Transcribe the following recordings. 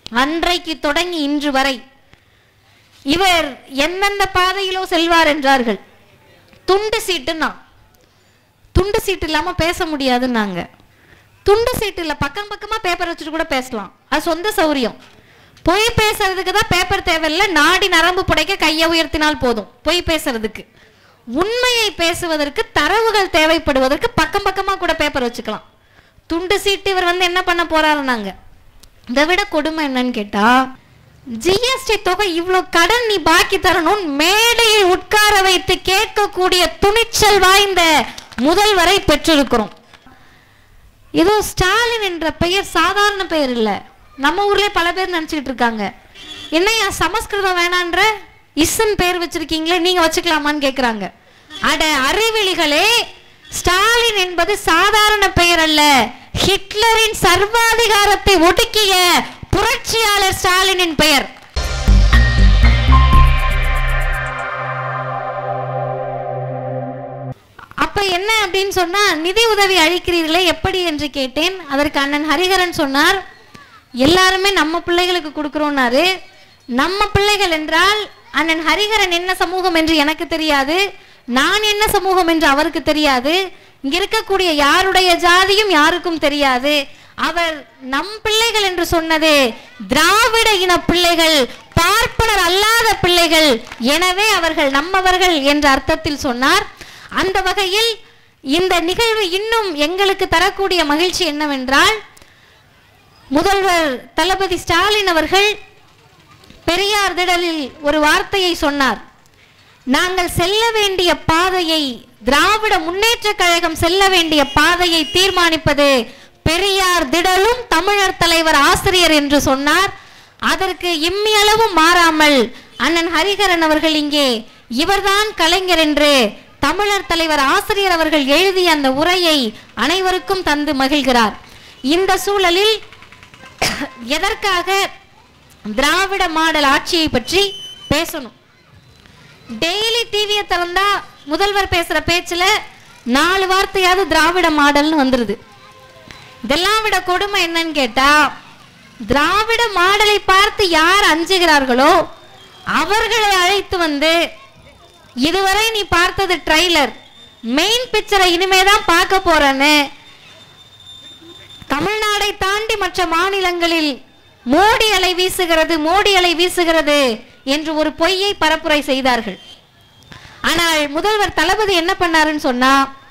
அன்றைக்கு தொடங்கி இன்று வரை இவர் எந்தெந்த பாதையிலோ செல்வார் என்றார்கள் துண்டு சீட்டுன்னா துண்டு சீட்டு இல்லாம பேச முடியாதுன்னாங்க துண்டு சீட்டு இல்ல பக்கம் பக்கமா பேப்பர் வச்சுட்டு கூட பேசலாம் அது சொந்த சௌரியம் பொய் பேசுறதுக்கு தான் பேப்பர் தேவையில்லை நாடி நரம்பு புடைக்க கையை உயர்த்தினால் போதும் பொய் பேசுறதுக்கு உண்மையை பேசுவதற்கு தரவுகள் தேவைப்படுவதற்கு பக்கம் பக்கமா கூட பேப்பர் வச்சுக்கலாம் துண்டு சீட்டு இவர் வந்து என்ன பண்ண போறாருனாங்க இதை விட கொடுமை என்னன்னு கேட்டா ஜிஎஸ்டி தொகை இவ்வளோ கடன் நீ பாக்கி தரணும் மேடையில் உட்கார வைத்து கேட்கக்கூடிய துணிச்சல் வாய்ந்த முதல்வரை பெற்றிருக்கிறோம் ஏதோ ஸ்டாலின் என்ற பெயர் சாதாரண பெயர் இல்ல நம்ம ஊர்லயே பல பேர் நினைச்சுக்கிட்டு இருக்காங்க என்னையா சமஸ்கிருதம் வேணான்ற இஸ்ஸன் பெயர் வச்சிருக்கீங்களே நீங்க வச்சுக்கலாமான்னு கேக்குறாங்க அட அறிவிலிகளே ஸ்டாலின் என்பது சாதாரண பெயர் அல்ல ஹிட்லரின் சர்வாதிகாரத்தை ஒடுக்கிய புரட்சியாளர் ஸ்டாலினின் பெயர் அப்ப என்ன அப்படின்னு சொன்னா நிதி உதவி அளிக்கிறீர்களே எப்படி என்று கேட்டேன் அதற்கு அண்ணன் ஹரிஹரன் சொன்னார் எல்லாருமே நம்ம பிள்ளைகளுக்கு கொடுக்கிறோம்னாரு நம்ம பிள்ளைகள் என்றால் அண்ணன் ஹரிஹரன் என்ன சமூகம் என்று எனக்கு தெரியாது நான் என்ன சமூகம் என்று அவருக்கு தெரியாது இங்க இருக்கக்கூடிய யாருடைய ஜாதியும் யாருக்கும் தெரியாது அவர் நம் பிள்ளைகள் என்று சொன்னது திராவிட இன பிள்ளைகள் பார்ப்பனர் அல்லாத பிள்ளைகள் எனவே அவர்கள் நம்மவர்கள் என்ற அர்த்தத்தில் சொன்னார் அந்த வகையில் இந்த நிகழ்வு இன்னும் எங்களுக்கு தரக்கூடிய மகிழ்ச்சி என்னவென்றால் முதல்வர் தளபதி ஸ்டாலின் அவர்கள் பெரியார் திடலில் ஒரு வார்த்தையை சொன்னார் நாங்கள் செல்ல வேண்டிய பாதையை திராவிட முன்னேற்ற கழகம் செல்ல வேண்டிய பாதையை தீர்மானிப்பது பெரியார் திடலும் தமிழர் தலைவர் ஆசிரியர் என்று சொன்னார் அதற்கு இம்மியளவும் மாறாமல் அண்ணன் ஹரிகரன் அவர்கள் இங்கே இவர்தான் கலைஞர் என்று தமிழர் தலைவர் ஆசிரியர் அவர்கள் எழுதிய அந்த உரையை அனைவருக்கும் தந்து மகிழ்கிறார் இந்த சூழலில் எதற்காக திராவிட மாடல் ஆட்சியை பற்றி பேசணும் டெய்லி டிவியை திறந்தா முதல்வர் பேசுற பேச்சுல நாலு வார்த்தையாவது திராவிட மாடல்னு வந்துருது இதெல்லாம் விட கொடுமை என்னன்னு கேட்டா திராவிட மாடலை பார்த்து யார் அஞ்சுகிறார்களோ அவர்களை அழைத்து வந்து இதுவரை நீ பார்த்தது ட்ரைலர் மெயின் பிக்சரை இனிமேதான் பார்க்க போறேன்னு தமிழ்நாடை தாண்டி மற்ற மாநிலங்களில் மோடி அலை வீசுகிறது மோடி அலை வீசுகிறது என்று ஒரு பொய்யை பரப்புரை செய்தார்கள் ஆனால் முதல்வர் தளபதி என்ன பண்ணாருன்னு சொன்னா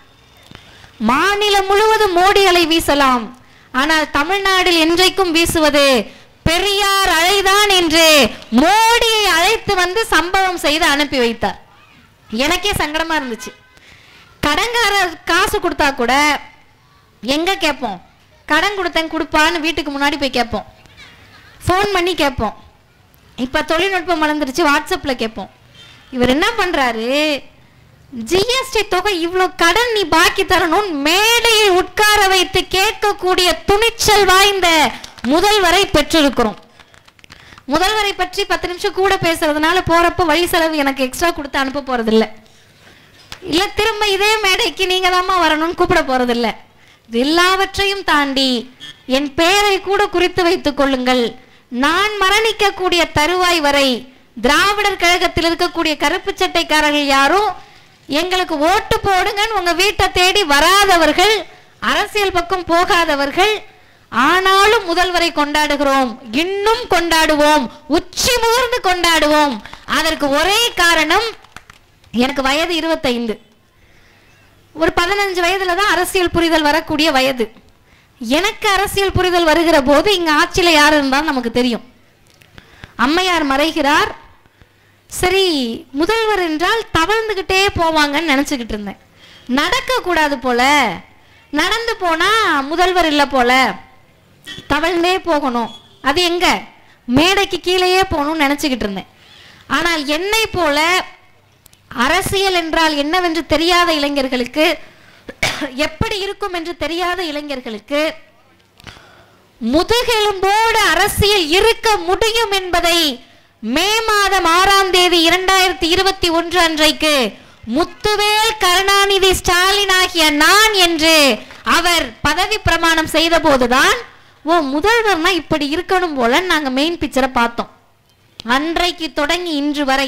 மாநிலம் முழுவதும் மோடி அலை வீசலாம் ஆனால் தமிழ்நாட்டில் என்றைக்கும் வீசுவது பெரியார் அலைதான் என்று மோடியை அழைத்து வந்து சம்பவம் செய்து அனுப்பி வைத்தார் எனக்கே சங்கடமா இருந்துச்சு கடன்காரர் காசு கொடுத்தா கூட எங்க கேட்போம் கடன் கொடுத்தேன் கொடுப்பான்னு வீட்டுக்கு முன்னாடி போய் கேட்போம் ஃபோன் பண்ணி கேட்போம் இப்போ தொழில்நுட்பம் வளர்ந்துருச்சு வாட்ஸ்அப்பில் கேட்போம் இவர் என்ன பண்ணுறாரு ஜிஎஸ்டி தொகை இவ்வளோ கடன் நீ பாக்கி தரணும் மேடையில் உட்கார வைத்து கேட்கக்கூடிய துணிச்சல் வாய்ந்த முதல்வரை பெற்றிருக்கிறோம் முதல்வரை பற்றி பத்து நிமிஷம் கூட பேசுறதுனால போறப்ப வழி செலவு எனக்கு எக்ஸ்ட்ரா கொடுத்து அனுப்ப போறதில்ல இல்ல திரும்ப இதே மேடைக்கு நீங்க தாம்மா வரணும்னு கூப்பிட போறதில்ல இது எல்லாவற்றையும் தாண்டி என் பெயரை கூட குறித்து வைத்துக் கொள்ளுங்கள் நான் மரணிக்கக்கூடிய தருவாய் வரை திராவிடர் கழகத்தில் இருக்கக்கூடிய கருப்பு சட்டைக்காரர்கள் யாரும் எங்களுக்கு ஓட்டு போடுங்கன்னு உங்க வீட்டை தேடி வராதவர்கள் அரசியல் பக்கம் போகாதவர்கள் ஆனாலும் முதல்வரை கொண்டாடுகிறோம் இன்னும் கொண்டாடுவோம் உச்சி முகர்ந்து கொண்டாடுவோம் அதற்கு ஒரே காரணம் எனக்கு வயது இருபத்தைந்து ஒரு பதினஞ்சு வயதுல தான் அரசியல் புரிதல் வரக்கூடிய வயது எனக்கு அரசியல் புரிதல் வருகிற போது இங்க ஆட்சியில யார் இருந்தாலும் நமக்கு தெரியும் அம்மையார் மறைகிறார் சரி முதல்வர் என்றால் தவழ்ந்துகிட்டே போவாங்கன்னு நினைச்சுக்கிட்டு இருந்தேன் நடக்க கூடாது போல நடந்து போனா முதல்வர் இல்லை போல தவழ்ந்தே போகணும் அது எங்க மேடைக்கு கீழேயே போகணும்னு நினைச்சுக்கிட்டு இருந்தேன் ஆனால் என்னை போல அரசியல் என்றால் என்னவென்று தெரியாத இளைஞர்களுக்கு எப்படி இருக்கும் என்று தெரியாத இளைஞர்களுக்கு முதுகெலும்போடு அரசியல் இருக்க முடியும் என்பதை மே மாதம் ஆறாம் தேதி இரண்டாயிரத்தி இருபத்தி ஒன்று அன்றைக்கு முத்துவேல் கருணாநிதி ஸ்டாலின் ஆகிய நான் என்று அவர் பதவி பிரமாணம் செய்த போதுதான் ஓ முதல்வர்னா இப்படி இருக்கணும் போல நாங்க மெயின் பிக்சரை பார்த்தோம் அன்றைக்கு தொடங்கி இன்று வரை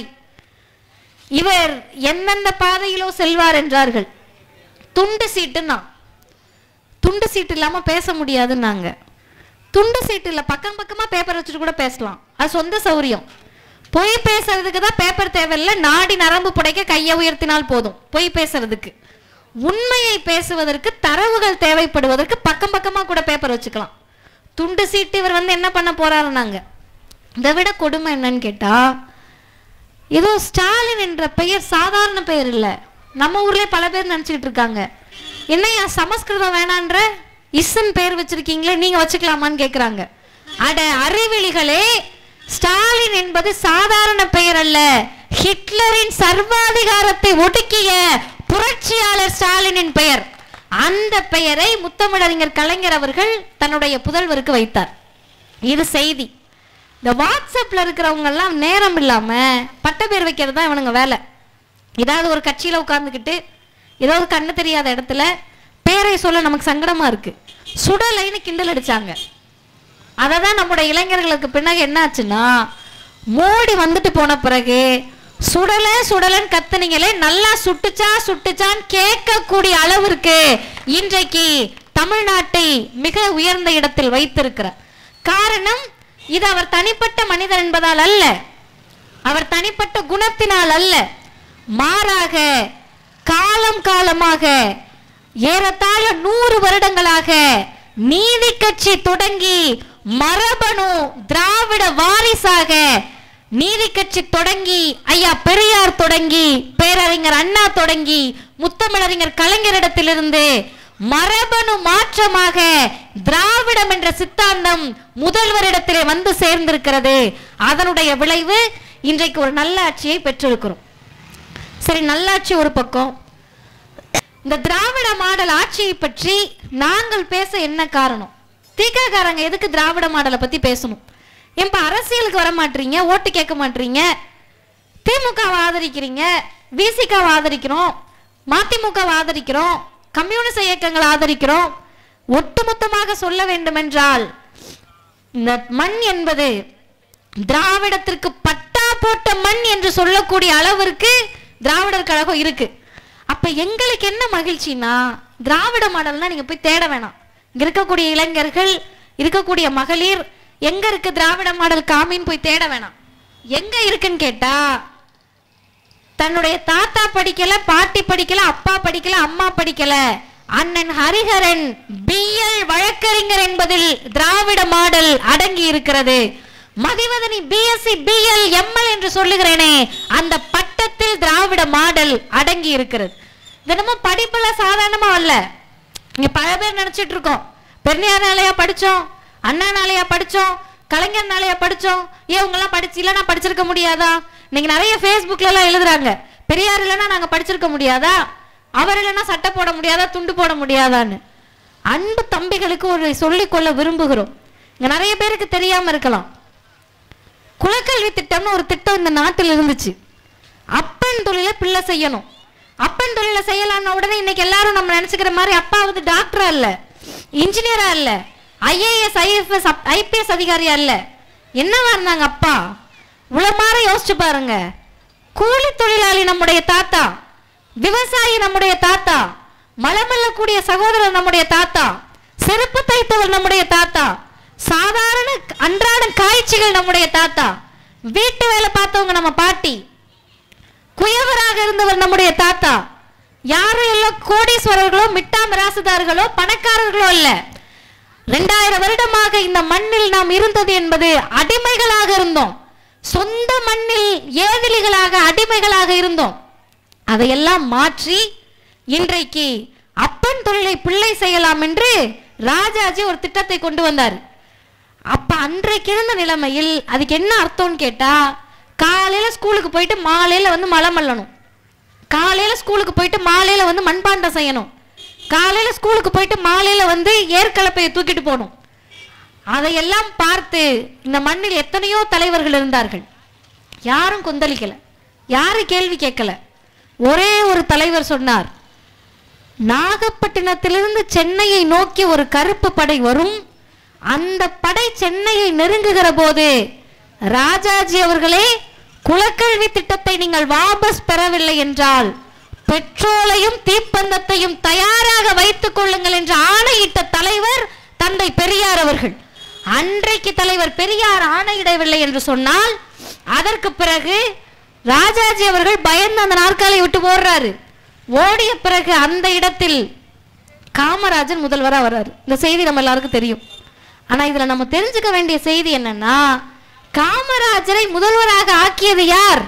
இவர் எந்தெந்த பாதையிலோ செல்வார் என்றார்கள் துண்டு சீட்டுன்னா துண்டு சீட்டு இல்லாம பேச முடியாதுன்னாங்க துண்டு சீட்டு இல்ல பக்கம் பக்கமா பேப்பர் வச்சுட்டு கூட பேசலாம் அது சொந்த சௌரியம் பொய் பேசுறதுக்கு தான் பேப்பர் தேவையில்ல நாடி நரம்பு புடைக்க கையை உயர்த்தினால் போதும் பொய் பேசுறதுக்கு உண்மையை பேசுவதற்கு தரவுகள் தேவைப்படுவதற்கு பக்கம் பக்கமா கூட பேப்பர் வச்சுக்கலாம் துண்டு சீட்டு இவர் வந்து என்ன பண்ண போறாருன்னாங்க இதை விட கொடுமை என்னன்னு கேட்டா ஏதோ ஸ்டாலின் என்ற பெயர் சாதாரண பெயர் இல்ல நம்ம ஊர்லயே பல பேர் நினைச்சுக்கிட்டு இருக்காங்க என்னையா சமஸ்கிருதம் வேணான்ற இஸ்ஸன் பெயர் வச்சிருக்கீங்களே நீங்க வச்சுக்கலாமான்னு கேக்குறாங்க அட அறிவிலிகளே ஸ்டாலின் என்பது சாதாரண பெயர் அல்ல ஹிட்லரின் சர்வாதிகாரத்தை ஒடுக்கிய புரட்சியாளர் ஸ்டாலினின் பெயர் அந்த பெயரை முத்தமிழறிஞர் கலைஞர் அவர்கள் தன்னுடைய புதல்வருக்கு வைத்தார் இது செய்தி இந்த வாட்ஸ்அப்ல இருக்கிறவங்க எல்லாம் நேரம் இல்லாம பட்ட பேர் வைக்கிறது தான் இவனுங்க வேலை ஏதாவது ஒரு கட்சியில உட்கார்ந்துக்கிட்டு ஏதாவது கண்ணு தெரியாத இடத்துல பேரை சொல்ல நமக்கு சங்கடமா இருக்கு சுடலைன்னு கிண்டல் அடிச்சாங்க அதை தான் நம்முடைய இளைஞர்களுக்கு பின்னாடி என்ன ஆச்சுன்னா மோடி வந்துட்டு போன பிறகு சுடல சுடலன்னு கத்துனீங்களே நல்லா சுட்டுச்சா சுட்டுச்சான்னு கேட்கக்கூடிய அளவிற்கு இன்றைக்கு தமிழ்நாட்டை மிக உயர்ந்த இடத்தில் வைத்திருக்கிறார் காரணம் இது அவர் தனிப்பட்ட மனிதர் என்பதால் அல்ல அவர் தனிப்பட்ட குணத்தினால் அல்ல மாறாக காலம் காலமாக ஏறத்தாழ நூறு வருடங்களாக நீதி கட்சி தொடங்கி மரபணு திராவிட வாரிசாக நீதி கட்சி தொடங்கி ஐயா பெரியார் தொடங்கி பேரறிஞர் அண்ணா தொடங்கி முத்தமிழறிஞர் கலைஞரிடத்திலிருந்து மரபணு மாற்றமாக திராவிடம் என்ற சித்தாந்தம் முதல்வரிடத்திலே வந்து சேர்ந்திருக்கிறது அதனுடைய விளைவு இன்றைக்கு ஒரு நல்லாட்சியை பெற்றிருக்கிறோம் சரி நல்லாட்சி ஒரு பக்கம் இந்த திராவிட மாடல் ஆட்சியை பற்றி நாங்கள் பேச என்ன காரணம் தீக்காக்காரங்க எதுக்கு திராவிட மாடலை பத்தி பேசணும் ஏன்பா அரசியலுக்கு வர மாட்டீங்க ஓட்டு கேட்க மாட்டீங்க திமுகவை ஆதரிக்கிறீங்க விசிகாவை ஆதரிக்கிறோம் மதிமுகவை ஆதரிக்கிறோம் கம்யூனிச இயக்கங்களை ஆதரிக்கிறோம் ஒட்டுமொத்தமாக சொல்ல வேண்டுமென்றால் இந்த மண் என்பது திராவிடத்திற்கு பட்டா போட்ட மண் என்று சொல்லக்கூடிய அளவிற்கு திராவிடர் கழகம் இருக்கு அப்ப எங்களுக்கு என்ன மகிழ்ச்சினா திராவிட மாடல்னா நீங்க போய் தேட வேணாம் இங்க இருக்கக்கூடிய இளைஞர்கள் இருக்கக்கூடிய மகளிர் எங்க இருக்கு திராவிட மாடல் காமின்னு போய் தேட வேணாம் எங்க இருக்குன்னு கேட்டா தன்னுடைய தாத்தா படிக்கல பாட்டி படிக்கல அப்பா படிக்கல அம்மா படிக்கல அண்ணன் ஹரிஹரன் பிஎல் வழக்கறிஞர் என்பதில் திராவிட மாடல் அடங்கி இருக்கிறது மதிவதனி பிஎஸ்சி பிஎல் எம்எல் என்று சொல்லுகிறேனே அந்த பட்டத்தில் திராவிட மாடல் அடங்கி இருக்கிறது தினமும் படிப்புல சாதாரணமா அல்ல இங்க பல பேர் நினைச்சிட்டு இருக்கோம் பெருநியாராலயா படிச்சோம் அண்ணானாலயா படிச்சோம் கலைஞர்னாலயா படிச்சோம் ஏன் இவங்க எல்லாம் படிச்சு இல்லைன்னா படிச்சிருக்க முடியாதா நீங்க நிறைய ஃபேஸ்புக்ல எல்லாம் எழுதுறாங்க பெரியார் இல்லைன்னா நாங்க படிச்சிருக்க முடியாதா அவர் இல்லைன்னா சட்டை போட முடியாதா துண்டு போட முடியாதான்னு அன்பு தம்பிகளுக்கு ஒரு சொல்லிக்கொள்ள விரும்புகிறோம் இங்க நிறைய பேருக்கு தெரியாம இருக்கலாம் குலக்கல்வி திட்டம்னு ஒரு திட்டம் இந்த நாட்டில் இருந்துச்சு அப்பன் தொழிலை பிள்ளை செய்யணும் அப்பன் தொழிலை செய்யலாம்னு உடனே இன்னைக்கு எல்லாரும் நம்ம நினைச்சுக்கிற மாதிரி அப்பா வந்து டாக்டரா இல்ல இன்ஜினியரா இல்ல ஐஏஎஸ் ஐஎஃப்எஸ் ஐபிஎஸ் அதிகாரியா இல்ல என்னவா இருந்தாங்க அப்பா உளமாற யோசிச்சு பாருங்க கூலி தொழிலாளி நம்முடைய தாத்தா விவசாயி நம்முடைய தாத்தா மலமல்லக்கூடிய சகோதரர் நம்முடைய தாத்தா செருப்பு தைத்தவர் நம்முடைய தாத்தா சாதாரண அன்றாட காய்ச்சிகள் நம்முடைய தாத்தா வீட்டு வேலை பார்த்தவங்க நம்ம பாட்டி குயவராக இருந்தவர் நம்முடைய தாத்தா யாரும் எல்லாம் கோடீஸ்வரர்களோ மிட்டா மிராசுதார்களோ பணக்காரர்களோ இல்ல ரெண்டாயிரம் வருடமாக இந்த மண்ணில் நாம் இருந்தது என்பது அடிமைகளாக இருந்தோம் சொந்த மண்ணில் ஏதிலிகளாக அடிமைகளாக இருந்தோம் அதையெல்லாம் மாற்றி இன்றைக்கு அப்பன் தொழிலை பிள்ளை செய்யலாம் என்று ராஜாஜி ஒரு திட்டத்தை கொண்டு வந்தார் அப்ப அன்றைக்கு இருந்த நிலைமையில் அதுக்கு என்ன அர்த்தம்னு கேட்டா காலையில ஸ்கூலுக்கு போயிட்டு மாலையில வந்து மலம் மல்லணும் காலையில ஸ்கூலுக்கு போயிட்டு மாலையில வந்து மண்பாண்டம் செய்யணும் காலையில ஸ்கூலுக்கு போயிட்டு மாலையில வந்து ஏற்கலப்பையை தூக்கிட்டு போகணும் அதையெல்லாம் பார்த்து இந்த மண்ணில் எத்தனையோ தலைவர்கள் இருந்தார்கள் யாரும் கொந்தளிக்கல யாரும் கேள்வி கேட்கல ஒரே ஒரு தலைவர் சொன்னார் நாகப்பட்டினத்திலிருந்து சென்னையை நோக்கி ஒரு கருப்பு படை வரும் அந்த படை சென்னையை நெருங்குகிற போது ராஜாஜி அவர்களே குலக்கல்வி திட்டத்தை நீங்கள் வாபஸ் பெறவில்லை என்றால் பெட்ரோலையும் தீப்பந்தத்தையும் தயாராக வைத்துக் கொள்ளுங்கள் என்று ஆணையிட்ட தலைவர் தந்தை பெரியார் அவர்கள் அன்றைக்கு தலைவர் பெரியார் ஆணையிடவில்லை என்று சொன்னால் அதற்கு பிறகு ராஜாஜி அவர்கள் பயந்து அந்த நாற்காலியை விட்டு ஓடுறாரு ஓடிய பிறகு அந்த இடத்தில் காமராஜர் முதல்வரா வர்றாரு இந்த செய்தி நம்ம எல்லாருக்கும் தெரியும் ஆனா இதுல நம்ம தெரிஞ்சுக்க வேண்டிய செய்தி என்னன்னா காமராஜரை முதல்வராக ஆக்கியது யார்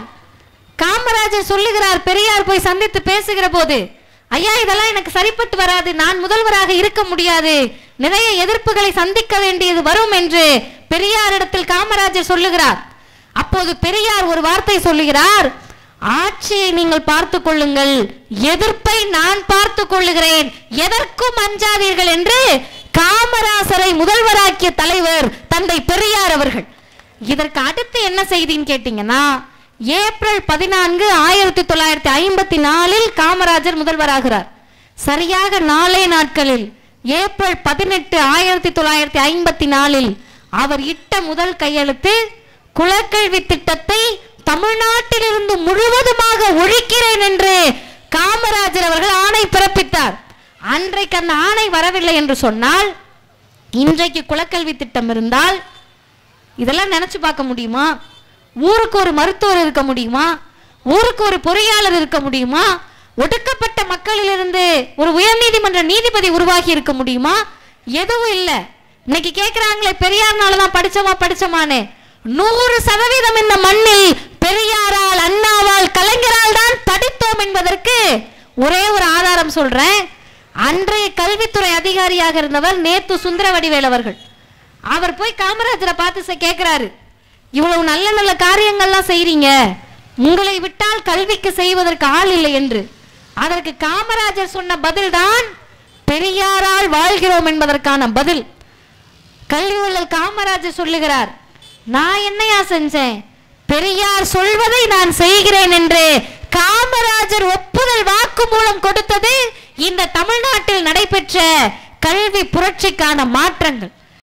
காமராஜர் சொல்லுகிறார் பெரியார் போய் சந்தித்து பேசுகிற போது ஐயா இதெல்லாம் எனக்கு சரிப்பட்டு வராது நான் முதல்வராக இருக்க முடியாது நிறைய எதிர்ப்புகளை சந்திக்க வேண்டியது வரும் என்று பெரியாரிடத்தில் காமராஜர் சொல்லுகிறார் அப்போது பெரியார் ஒரு வார்த்தை சொல்லுகிறார் ஆட்சியை நீங்கள் பார்த்துக் கொள்ளுங்கள் எதிர்ப்பை நான் பார்த்துக் கொள்ளுகிறேன் எதற்கும் அஞ்சாதீர்கள் என்று காமராசரை முதல்வராக்கிய தலைவர் தந்தை பெரியார் அவர்கள் இதற்கு அடுத்து என்ன செய்தின்னு கேட்டீங்கன்னா ஏப்ரல் பதினான்கு ஆயிரத்தி தொள்ளாயிரத்தி ஐம்பத்தி நாலில் காமராஜர் முதல்வராகிறார் சரியாக நாலே நாட்களில் ஏப்ரல் பதினெட்டு ஆயிரத்தி தொள்ளாயிரத்தி ஐம்பத்தி நாலில் அவர் இட்ட முதல் கையெழுத்து குலக்கல்வி திட்டத்தை தமிழ்நாட்டிலிருந்து முழுவதுமாக ஒழிக்கிறேன் என்று காமராஜர் அவர்கள் ஆணை பிறப்பித்தார் அன்றைக்கு அந்த ஆணை வரவில்லை என்று சொன்னால் இன்றைக்கு குலக்கல்வி திட்டம் இருந்தால் இதெல்லாம் நினைச்சு பார்க்க முடியுமா ஊருக்கு ஒரு மருத்துவர் இருக்க முடியுமா ஊருக்கு ஒரு பொறியாளர் இருக்க முடியுமா ஒடுக்கப்பட்ட மக்களிலிருந்து ஒரு உயர்நீதிமன்ற நீதிபதி உருவாகி இருக்க முடியுமா எதுவும் இல்ல இன்னைக்கு கேக்குறாங்களே பெரியார்னால தான் படிச்சோமா படிச்சோமான்னு நூறு சதவீதம் இந்த மண்ணில் பெரியாரால் அண்ணாவால் கலைஞரால் தான் படித்தோம் என்பதற்கு ஒரே ஒரு ஆதாரம் சொல்றேன் அன்றைய கல்வித்துறை அதிகாரியாக இருந்தவர் நேத்து சுந்தரவடிவேல் அவர்கள் அவர் போய் காமராஜரை பார்த்து ச- கேக்குறாரு இவ்வளவு நல்ல நல்ல காரியங்கள்லாம் செய்றீங்க உங்களை விட்டால் கல்விக்கு செய்வதற்கு ஆள் இல்லை என்று அதற்கு காமராஜர் சொன்ன பதில்தான் பெரியாரால் வாழ்கிறோம் என்பதற்கான பதில் கல்வி வள்ளல் காமராஜர் சொல்லுகிறார் நான் என்னையா செஞ்சேன் பெரியார் சொல்வதை நான் செய்கிறேன் என்று காமராஜர் ஒப்புதல் வாக்கு மூலம் கொடுத்தது இந்த தமிழ்நாட்டில் நடைபெற்ற கல்வி புரட்சிக்கான மாற்றங்கள்